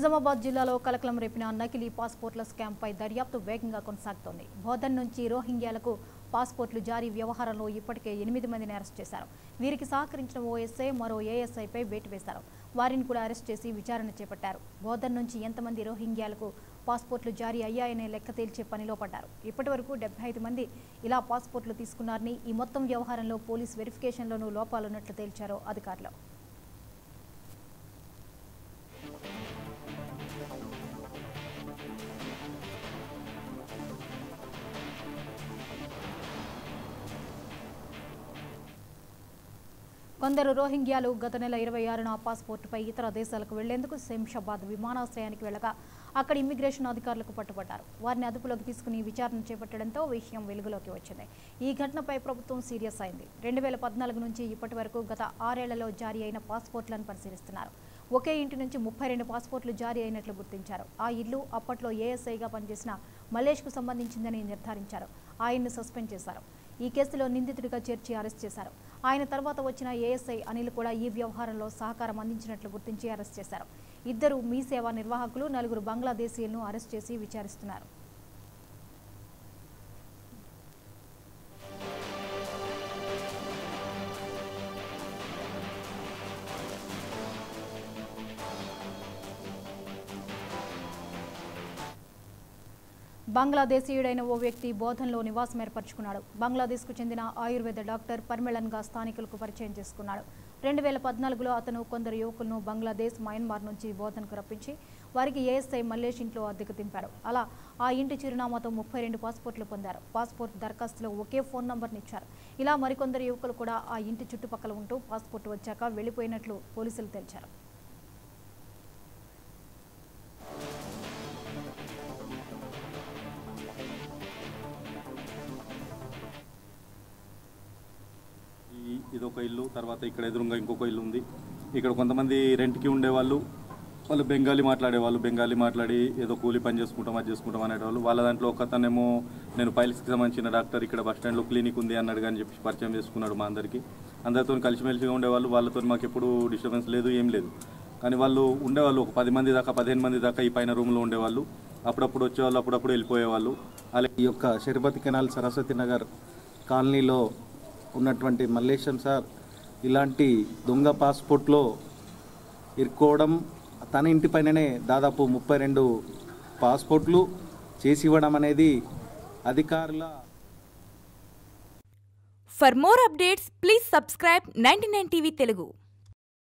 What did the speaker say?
నిజామాబాద్ జిల్లాలో కలకలం రేపిన నకిలీ పాస్పోర్ట్ల స్కామ్పై దర్యాప్తు వేగంగా కొనసాగుతోంది బోధన్ నుంచి రోహింగ్యాలకు పాస్పోర్ట్లు జారీ వ్యవహారంలో ఇప్పటికే ఎనిమిది మందిని అరెస్ట్ చేశారు వీరికి సహకరించిన ఓ ఎస్ఐ మరో ఏఎస్ఐపై వేటు వేశారు వారిని కూడా అరెస్ట్ చేసి విచారణ చేపట్టారు బోధన్ నుంచి ఎంతమంది రోహింగ్యాలకు పాస్పోర్ట్లు జారీ అయ్యాయనే లెక్క తేల్చే పనిలో పడ్డారు ఇప్పటి వరకు డెబ్బై ఐదు మంది ఇలా పాస్పోర్ట్లు తీసుకున్నారని ఈ మొత్తం వ్యవహారంలో పోలీస్ వెరిఫికేషన్లోనూ లోపాలున్నట్లు తేల్చారు అధికారులు కొందరు రోహింగ్యాలు గత నెల ఇరవై ఆరున పాస్పోర్టుపై ఇతర దేశాలకు వెళ్లేందుకు శంషాబాద్ విమానాశ్రయానికి వెళ్ళగా అక్కడ ఇమ్మిగ్రేషన్ అధికారులకు పట్టుబడ్డారు వారిని అదుపులోకి తీసుకుని విచారణ చేపట్టడంతో విషయం వెలుగులోకి వచ్చింది ఈ ఘటనపై ప్రభుత్వం సీరియస్ అయింది రెండు వేల పద్నాలుగు నుంచి ఇప్పటి వరకు గత ఆరేళ్లలో జారీ అయిన పాస్పోర్ట్లను పరిశీలిస్తున్నారు ఒకే ఇంటి నుంచి ముప్పై రెండు పాస్పోర్ట్లు జారీ అయినట్లు గుర్తించారు ఆ ఇల్లు అప్పట్లో ఏఎస్ఐగా పనిచేసిన మల్లేష్కు సంబంధించిందని నిర్ధారించారు ఆయన్ను సస్పెండ్ చేశారు ఈ కేసులో నిందితుడిగా చేర్చి అరెస్ట్ చేశారు ఆయన తర్వాత వచ్చిన ఏఎస్ఐ అనిల్ కూడా ఈ వ్యవహారంలో సహకారం అందించినట్లు గుర్తించి అరెస్ట్ చేశారు ఇద్దరు మీ సేవా నిర్వాహకులు నలుగురు బంగ్లాదేశీయులను అరెస్ట్ చేసి విచారిస్తున్నారు బంగ్లాదేశీయుడైన ఓ వ్యక్తి బోధన్లో నివాసం ఏర్పరచుకున్నాడు బంగ్లాదేశ్కు చెందిన ఆయుర్వేద డాక్టర్ పర్మెళన్గా స్థానికులకు పరిచయం చేసుకున్నాడు రెండు వేల పద్నాలుగులో అతను కొందరు యువకులను బంగ్లాదేశ్ మయన్మార్ నుంచి బోధన్కు రప్పించి వారికి ఏఎస్ఐ మల్లేష్ ఇంట్లో అద్దెకు దింపాడు అలా ఆ ఇంటి చిరునామాతో ముప్పై రెండు పాస్పోర్ట్లు పొందారు పాస్పోర్ట్ దరఖాస్తులో ఒకే ఫోన్ నంబర్ని ఇచ్చారు ఇలా మరికొందరు యువకులు కూడా ఆ ఇంటి చుట్టుపక్కల ఉంటూ పాస్పోర్ట్ వచ్చాక వెళ్లిపోయినట్లు పోలీసులు తెలిచారు ఈ ఇదొక ఇల్లు తర్వాత ఇక్కడ ఎదురుగా ఇంకొక ఇల్లు ఉంది ఇక్కడ కొంతమంది రెంట్కి ఉండేవాళ్ళు వాళ్ళు బెంగాలీ మాట్లాడేవాళ్ళు బెంగాలీ మాట్లాడి ఏదో కూలి పని చేసుకుంటాం అది చేసుకుంటాం అనేటవాళ్ళు వాళ్ళ దాంట్లో ఒకతనేమో నేను పైల్స్కి సంబంధించిన డాక్టర్ ఇక్కడ బస్ స్టాండ్లో క్లినిక్ ఉంది అన్నాడు కానీ చెప్పి పరిచయం చేసుకున్నాడు మా అందరికీ అందరితో కలిసిమెలిసిగా ఉండేవాళ్ళు వాళ్ళతో మాకు ఎప్పుడు డిస్టర్బెన్స్ లేదు ఏం లేదు కానీ వాళ్ళు ఉండేవాళ్ళు ఒక పది మంది దాకా పదిహేను మంది దాకా ఈ పైన రూమ్లో ఉండేవాళ్ళు అప్పుడప్పుడు వచ్చేవాళ్ళు అప్పుడప్పుడు వెళ్ళిపోయేవాళ్ళు అలాగే ఈ యొక్క శరపతి కెనాల్ సరస్వతి నగర్ కాలనీలో ఉన్నటువంటి మల్లేశం సార్ ఇలాంటి దొంగ పాస్పోర్ట్లో ఇరుక్కోవడం తన ఇంటి పైననే దాదాపు ముప్పై రెండు పాస్పోర్ట్లు చేసి ఇవ్వడం అనేది అధికారుల For more updates, please subscribe 99 TV Telugu.